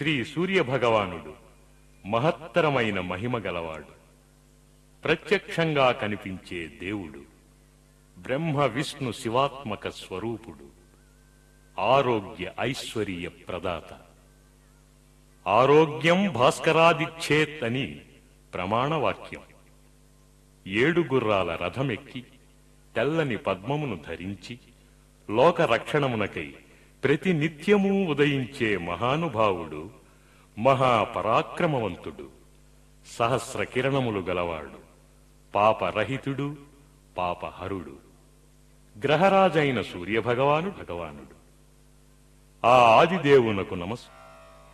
శ్రీ సూర్యభగవానుడు మహత్తరమైన మహిమ గలవాడు ప్రత్యక్షంగా కనిపించే దేవుడు బ్రహ్మ విష్ణు శివాత్మక స్వరూపుడు ఆరోగ్య ఐశ్వర్య ప్రదాత ఆరోగ్యం భాస్కరాదిచ్చేత్ అని ప్రమాణవాక్యం ఏడు గుర్రాల రథమెక్కి తెల్లని పద్మమును ధరించి లోక రక్షణమునకై ప్రతి నిత్యము ఉదయించే మహానుభావుడు మహాపరాక్రమవంతుడు సహస్ర కిరణములు గలవాడు పాపరహితుడు పాపహరుడు గ్రహరాజైన సూర్యభగవాను భగవానుడు ఆ ఆదిదేవునకు నమస్కారం